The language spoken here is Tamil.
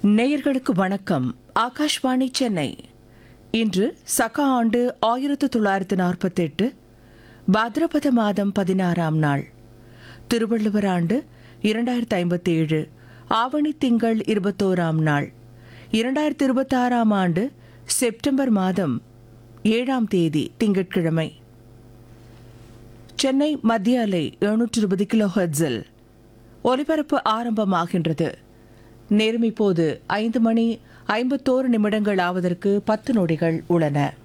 நேயர்களுக்கு வணக்கம் ஆகாஷ்வாணி சென்னை இன்று சக ஆண்டு ஆயிரத்து தொள்ளாயிரத்து நாற்பத்தெட்டு பாத்ரபத மாதம் பதினாறாம் நாள் திருவள்ளுவர் ஆண்டு இரண்டாயிரத்து ஐம்பத்தி ஏழு ஆவணி திங்கள் இருபத்தோராம் நாள் இரண்டாயிரத்து இருபத்தாறாம் ஆண்டு செப்டம்பர் மாதம் ஏழாம் தேதி திங்கட்கிழமை சென்னை மத்திய அலை எழுநூற்று இருபது கிலோ ஹெர்ட்ஸில் ஒலிபரப்பு ஆரம்பமாகின்றது நேரம் இப்போது ஐந்து மணி ஐம்பத்தோரு நிமிடங்கள் ஆவதற்கு பத்து நொடிகள் உள்ளன